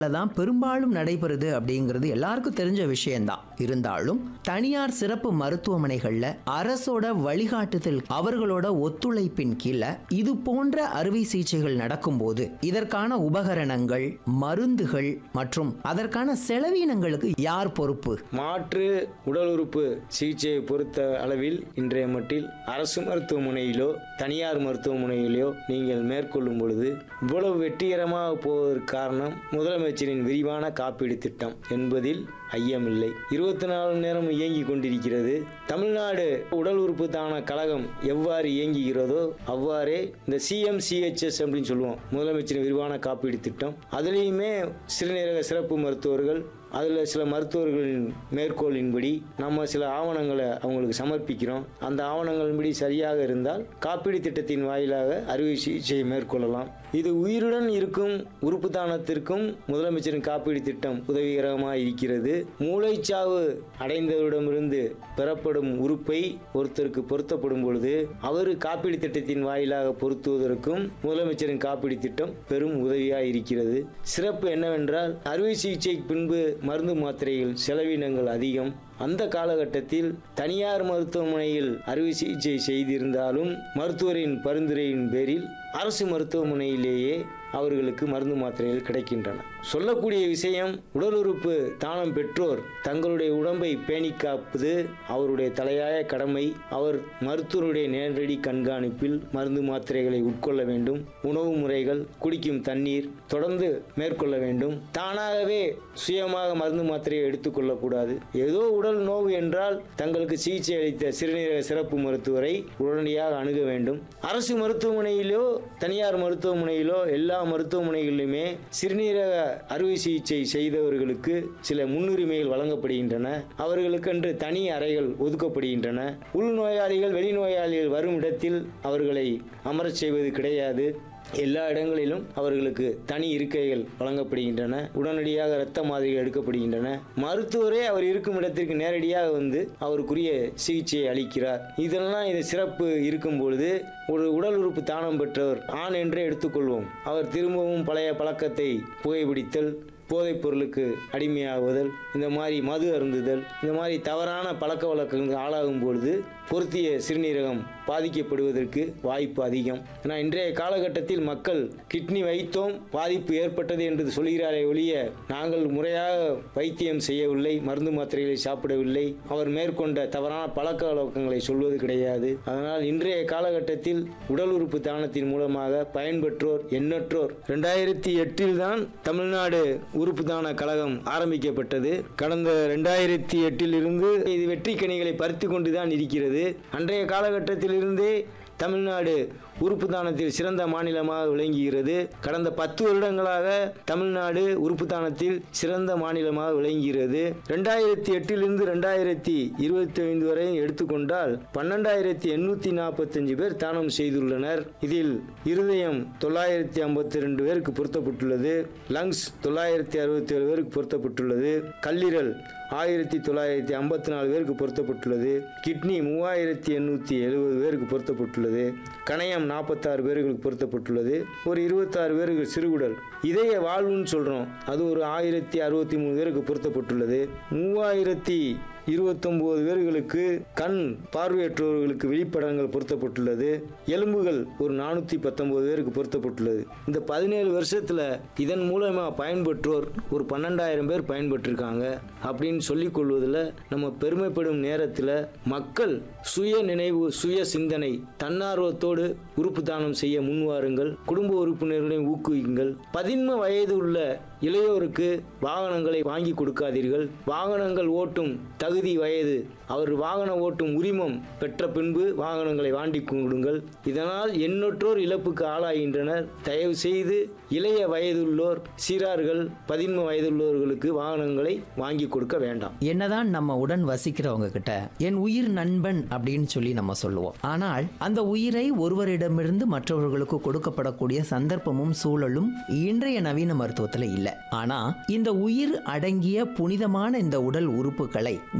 தான் பெரும்பாலும் நடைபெறுது அப்படிங்கிறது எல்லாருக்கும் தெரிஞ்ச விஷயம்தான் இருந்தாலும் தனியார் சிறப்பு மருத்துவமனைகள்ல அரசோட வழிகாட்டுதல் அவர்களோட ஒத்துழைப்பின் கீழே இது போன்ற அறுவை சிகிச்சைகள் நடக்கும்போது இதற்கான உபகரணங்கள் மருந்துகள் மற்றும் அதற்கான செலவினங்களுக்கு யார் பொறுப்பு மாற்று உடல் உறுப்பு சிகிச்சையை பொறுத்த அளவில் இன்றைய மட்டில் அரசு மருத்துவமனையிலோ தனியார் மருத்துவமனையிலோ நீங்கள் மேற்கொள்ளும் பொழுது இவ்வளவு வெற்றிகரமாக போவதற்கு காரணம் முதலமைச்சரின் விரிவான காப்பீடு திட்டம் என்பதில் ஐயமில்லை இருபத்தி நாலு நேரம் இயங்கி கொண்டிருக்கிறது தமிழ்நாடு உடல் உறுப்பு தான கழகம் எவ்வாறு இயங்குகிறதோ அவ்வாறே இந்த சிஎம்சிஹெச்எஸ் அப்படின்னு சொல்லுவோம் முதலமைச்சரின் விரிவான காப்பீடு திட்டம் அதுலேயுமே சிறுநீரக சிறப்பு மருத்துவர்கள் அதில் சில மருத்துவர்களின் மேற்கோளின்படி நம்ம சில ஆவணங்களை அவங்களுக்கு சமர்ப்பிக்கிறோம் அந்த ஆவணங்களின்படி சரியாக இருந்தால் காப்பீடு திட்டத்தின் வாயிலாக அறுவை சிகிச்சையை மேற்கொள்ளலாம் இது உயிருடன் இருக்கும் உறுப்பு தானத்திற்கும் முதலமைச்சரின் காப்பீடு திட்டம் உதவிகரமாக இருக்கிறது மூளைச்சாவு அடைந்தவரிடமிருந்து பெறப்படும் உறுப்பை ஒருத்தருக்கு பொருத்தப்படும் பொழுது அவர் காப்பீடு திட்டத்தின் வாயிலாக பொருத்துவதற்கும் முதலமைச்சரின் காப்பீடு திட்டம் பெரும் உதவியாக இருக்கிறது சிறப்பு என்னவென்றால் அறுவை சிகிச்சைக்கு பின்பு மருந்து மாத்திரைகள் செலவினங்கள் அதிகம் அந்த காலகட்டத்தில் தனியார் மருத்துவமனையில் அறுவை சிகிச்சை செய்திருந்தாலும் மருத்துவரின் பரிந்துரையின் பேரில் அரசு மருத்துவமனையிலேயே அவர்களுக்கு மருந்து மாத்திரைகள் கிடைக்கின்றன சொல்லக்கூடிய விஷயம் உடல் உறுப்பு தானம் பெற்றோர் தங்களுடைய உடம்பை பேணி காப்பது அவருடைய தலையாய கடமை அவர் மருத்துவருடைய நேரடி கண்காணிப்பில் மருந்து மாத்திரைகளை உட்கொள்ள வேண்டும் உணவு முறைகள் குடிக்கும் தண்ணீர் தொடர்ந்து மேற்கொள்ள வேண்டும் தானாகவே சுயமாக மருந்து மாத்திரையை எடுத்துக்கொள்ளக்கூடாது ஏதோ உடல் நோவு என்றால் தங்களுக்கு சிகிச்சை அளித்த சிறுநீரக சிறப்பு மருத்துவரை உடனடியாக அணுக வேண்டும் அரசு மருத்துவமனையிலோ தனியார் மருத்துவமனையிலோ எல்லா மருத்துவமனைகளிலுமே சிறுநீரக அறுவை சிகிச்சை செய்தவர்களுக்கு சில முன்னுரிமைகள் வழங்கப்படுகின்றன அவர்களுக்கென்று தனி அறைகள் ஒதுக்கப்படுகின்றன உள்நோயாளிகள் வெளிநோயாளிகள் வரும் இடத்தில் அவர்களை அமரச் செய்வது கிடையாது எல்லா இடங்களிலும் அவர்களுக்கு தனி இருக்கைகள் வழங்கப்படுகின்றன உடனடியாக இரத்த மாதிரிகள் எடுக்கப்படுகின்றன மருத்துவரே அவர் இருக்கும் இடத்திற்கு நேரடியாக வந்து அவருக்குரிய சிகிச்சையை அளிக்கிறார் இதெல்லாம் இது சிறப்பு இருக்கும் பொழுது ஒரு உடல் உறுப்பு தானம் பெற்றவர் ஆண் என்றே எடுத்துக்கொள்வோம் அவர் திரும்பவும் பழைய பழக்கத்தை புகைப்பிடித்தல் போதைப் பொருளுக்கு அடிமையாகுதல் இந்த மாதிரி மது அருந்துதல் இந்த மாதிரி தவறான பழக்க வழக்கங்களுக்கு ஆளாகும் பொழுது பொருத்திய சிறுநீரகம் பாதிக்கப்படுவதற்கு வாய்ப்பு அதிகம் ஏன்னா இன்றைய காலகட்டத்தில் மக்கள் கிட்னி வைத்தோம் பாதிப்பு ஏற்பட்டது என்று சொல்கிறாரே ஒழிய நாங்கள் முறையாக வைத்தியம் செய்யவில்லை மருந்து மாத்திரைகளை சாப்பிடவில்லை அவர் மேற்கொண்ட தவறான பழக்க வழக்கங்களை சொல்வது கிடையாது அதனால் இன்றைய காலகட்டத்தில் உடல் உறுப்பு தானத்தின் மூலமாக பயன்பெற்றோர் எண்ணற்றோர் ரெண்டாயிரத்தி எட்டில் தான் தமிழ்நாடு உறுப்பு தான கழகம் ஆரம்பிக்கப்பட்டது கடந்த ரெண்டாயிரத்தி எட்டில் இருந்து இது வெற்றி கனிகளை பறித்து கொண்டுதான் இருக்கிறது அன்றைய காலகட்டத்திலிருந்தே தமிழ்நாடு உறுப்பு தானத்தில் சிறந்த மாநிலமாக விளங்குகிறது கடந்த பத்து வருடங்களாக தமிழ்நாடு உறுப்பு தானத்தில் சிறந்த மாநிலமாக விளங்குகிறது ரெண்டாயிரத்தி எட்டிலிருந்து ரெண்டாயிரத்தி இருபத்தி ஐந்து வரை எடுத்துக்கொண்டால் பன்னெண்டாயிரத்தி எண்ணூத்தி நாற்பத்தஞ்சு பேர் தானம் செய்துள்ளனர் இதில் இருதயம் தொள்ளாயிரத்தி ஐம்பத்தி ரெண்டு பேருக்கு பொருத்தப்பட்டுள்ளது லங்ஸ் தொள்ளாயிரத்தி அறுபத்தி ஏழு பேருக்கு பொருத்தப்பட்டுள்ளது கல்லீரல் ஆயிரத்தி தொள்ளாயிரத்தி ஐம்பத்தி நாலு பேருக்கு பொருத்தப்பட்டுள்ளது கிட்னி மூவாயிரத்தி எண்ணூற்றி எழுபது பேருக்கு பொருத்தப்பட்டுள்ளது கணையம் நாற்பத்தாறு பேர்களுக்கு பொருத்தப்பட்டுள்ளது ஒரு இருபத்தாறு பேருக்கு சிறுகுடல் இதய வாழ்வுன்னு சொல்கிறோம் அது ஒரு ஆயிரத்தி அறுபத்தி மூணு பேருக்கு பொருத்தப்பட்டுள்ளது மூவாயிரத்தி இருபத்தொன்பது பேர்களுக்கு கண் பார்வையற்றவர்களுக்கு விழிப்படங்கள் பொருத்தப்பட்டுள்ளது எலும்புகள் ஒரு நானூற்றி பத்தொன்பது பேருக்கு பொருத்தப்பட்டுள்ளது இந்த பதினேழு வருஷத்தில் இதன் மூலமாக பயன்பெற்றோர் ஒரு பன்னெண்டாயிரம் பேர் பயன்பெற்றிருக்காங்க அப்படின்னு சொல்லிக் கொள்வதில் நம்ம பெருமைப்படும் நேரத்தில் மக்கள் சுய நினைவு சுய சிந்தனை தன்னார்வத்தோடு உறுப்பு தானம் செய்ய முன்வாருங்கள் குடும்ப உறுப்பினர்களையும் ஊக்குவிக்குங்கள் பதின்ம வயது உள்ள இளையோருக்கு வாகனங்களை வாங்கி கொடுக்காதீர்கள் வாகனங்கள் ஓட்டும் தகுதி வயது அவர் வாகன ஓட்டும் உரிமம் பெற்ற பின்பு வாகனங்களை வாங்கி கொடுங்கள் இதனால் எண்ணற்றோர் இழப்புக்கு ஆளாகின்றனர் தயவு செய்து இளைய வயதுள்ளோர் சீரார்கள் பதின்ம வயதுள்ளவர்களுக்கு வாகனங்களை வாங்கி கொடுக்க வேண்டாம் என்னதான் நம்ம உடன் வசிக்கிறவங்க கிட்ட என் உயிர் நண்பன் அப்படின்னு சொல்லி நம்ம சொல்லுவோம் ஆனால் அந்த உயிரை ஒருவரிடமிருந்து மற்றவர்களுக்கு கொடுக்கப்படக்கூடிய சந்தர்ப்பமும் சூழலும் இன்றைய நவீன மருத்துவத்துல இல்ல ஆனா இந்த உயிர் அடங்கிய புனிதமான இந்த உடல் உறுப்புகளை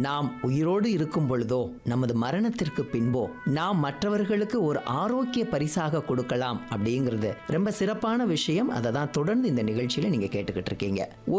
நாம் உயிரோடு இருக்கும் பொழுதோ நமது மரணத்திற்கு பின்போ நாம் மற்றவர்களுக்கு ஒரு ஆரோக்கிய பரிசாக கொடுக்கலாம் அப்படிங்கிறது ரொம்ப சிறப்பான விஷயம் அதை தான் தொடர்ந்து இந்த நிகழ்ச்சியில நீங்க கேட்டுக்கிட்டு இருக்கீங்க